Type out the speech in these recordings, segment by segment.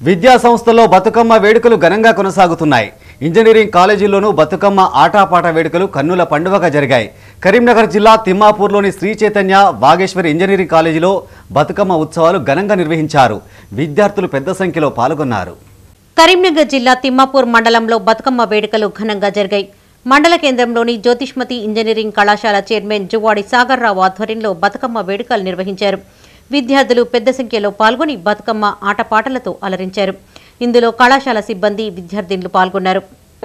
విద్యా సంస్థల్లో బతుకమ్మ వేడుకలు ఘనంగా కొనసాగుతున్నాయి ఇంజనీరింగ్ కాలేజీల్లోనూ బతుకమ్మ ఆటాపాట వేడుకలు కన్నుల పండుగగా జరిగాయి కరీంనగర్ జిల్లా తిమ్మాపూర్లోని శ్రీ చైతన్య వాగేశ్వరి ఇంజనీరింగ్ కాలేజీలో బతుకమ్మ ఉత్సవాలు ఘనంగా నిర్వహించారు విద్యార్థులు పెద్ద సంఖ్యలో పాల్గొన్నారు కరీంనగర్ జిల్లా తిమ్మాపూర్ మండలంలో బతుకమ్మ వేడుకలు ఘనంగా జరిగాయి మండల కేంద్రంలోని జ్యోతిష్మతి ఇంజనీరింగ్ కళాశాల చైర్మన్ జువాడి సాగర్ రావు ఆధ్వర్యంలో బతుకమ్మ వేడుకలు నిర్వహించారు విద్యార్థులు పెద్ద సంఖ్యలో పాల్గొని బతుకమ్మ ఆటపాటలతో అలరించారు ఇందులో కళాశాల సిబ్బంది విద్యార్థినులు పాల్గొన్నారు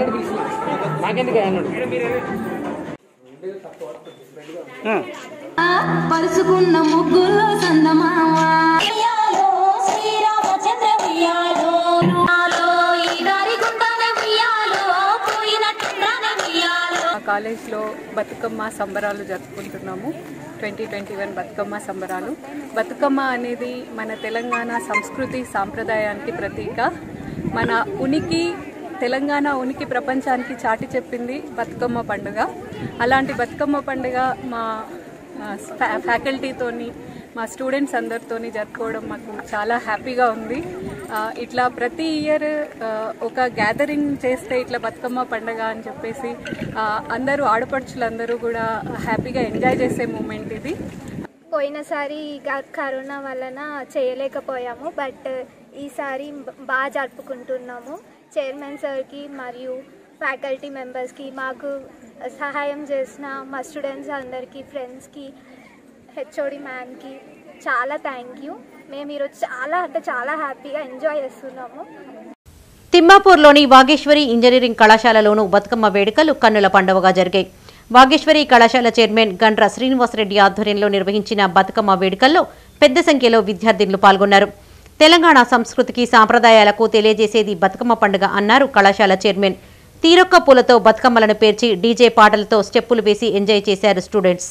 పరుచుకున్న ముగ్గుల్లో సందమామ ఉయ్యాలో శ్రీరామచంద్ర ఉయ్యాలో ఉయ్యాలో ఈ దారి గుండానే ఉయ్యాలో పోయినట్టుండానే ఉయ్యాలో మా కాలేజ్లో బతుకమ్మ సంబరాలు జరుపుకుంటున్నాము ట్వంటీ ట్వంటీ వన్ బతుకమ్మ సంబరాలు బతుకమ్మ అనేది మన తెలంగాణ సంస్కృతి సాంప్రదాయానికి ప్రతీక మన ఉనికి తెలంగాణ ఉనికి ప్రపంచానికి చాటి చెప్పింది బతుకమ్మ పండుగ అలాంటి బతుకమ్మ పండుగ మా ఆ, ఫ్యా- ఫ్యాకల్టీతోని మా స్టూడెంట్స్ అందరితోని జరుపుకోవడం మాకు చాలా హ్యాపీగా ఉంది ఆ, ఇట్లా ప్రతి ఇయర్ ఒక గ్యాదరింగ్ చేస్తే ఇట్లా బతుకమ్మ పండగ అని చెప్పేసి ఆ, అందరూ ఆడపడుచులందరూ కూడా హ్యాపీగా ఎంజాయ్ చేసే మూమెంట్ ఇది పోయినసారి క- కరోనా వలన చేయలేకపోయాము బట్ ఈసారి బ- బాగా జరుపుకుంటున్నాము చైర్మన్ సార్కి మరియు ఫ్యాకల్టీ మెంబర్స్కి మాకు సహాయం చేసిన మా స్టూడెంట్స్ అందరికీ ఫ్రెండ్స్కి హెచ్ఓడి మ్యామ్కి చాలా థ్యాంక్ యూ మేము ఈరోజు చాలా అంటే చాలా హ్యాపీగా ఎంజాయ్ చేస్తున్నాము తిమ్మాపూర్లోని వాగేశ్వరి ఇంజనీరింగ్ కళాశాలలోనూ బతుకమ్మ వేడుకలు కన్నుల పండుగగా జరిగాయి వాగేశ్వరి కళాశాల చైర్మన్ గండ్ర శ్రీనివాసరెడ్డి ఆధ్వర్యంలో నిర్వహించిన బతుకమ్మ వేడుకల్లో పెద్ద సంఖ్యలో విద్యార్థినులు పాల్గొన్నారు తెలంగాణ సంస్కృతికి సాంప్రదాయాలకు తెలియజేసేది బతుకమ్మ పండుగ అన్నారు కళాశాల చైర్మన్ తీరొక్క పూలతో బతుకమ్మలను పేర్చి డీజే పాటలతో స్టెప్పులు వేసి ఎంజాయ్ చేశారు స్టూడెంట్స్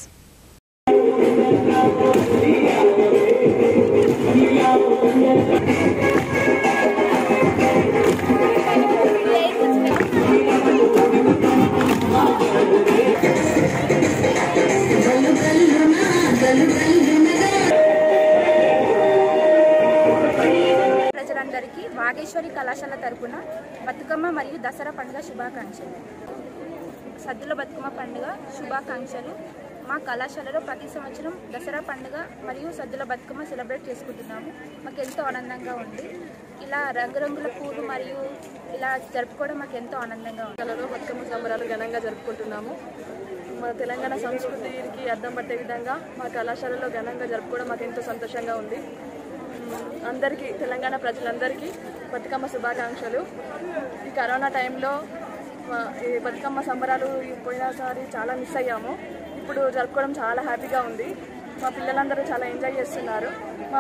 ప్రజలందరికీ వాగేశ్వరి కళాశాల తరపున బతుకమ్మ మరియు దసరా పండుగ శుభాకాంక్షలు సద్దుల బతుకమ్మ పండుగ శుభాకాంక్షలు మా కళాశాలలో ప్రతి సంవత్సరం దసరా పండుగ మరియు సద్దుల బతుకమ్మ సెలబ్రేట్ చేసుకుంటున్నాము మాకు ఎంతో ఆనందంగా ఉంది ఇలా రంగురంగుల పూలు మరియు ఇలా జరుపుకోవడం మాకు ఎంతో ఆనందంగా ఉంది కళలో బతుకమ్మ సంబరాలు ఘనంగా జరుపుకుంటున్నాము మన తెలంగాణ సంస్కృతికి అర్థం పట్టే విధంగా మా కళాశాలలో ఘనంగా జరుపుకోవడం మాకు ఎంతో సంతోషంగా ఉంది మ్, అందరికీ తెలంగాణ ప్రజలందరికీ బతుకమ్మ శుభాకాంక్షలు ఈ కరోనా టైంలో మా ఈ బతుకమ్మ సంబరాలు ఈ పోయినసారి చాలా మిస్ అయ్యాము ఇప్పుడు జరుపుకోవడం చాలా హ్యాపీగా ఉంది మా పిల్లలందరూ చాలా ఎంజాయ్ చేస్తున్నారు మా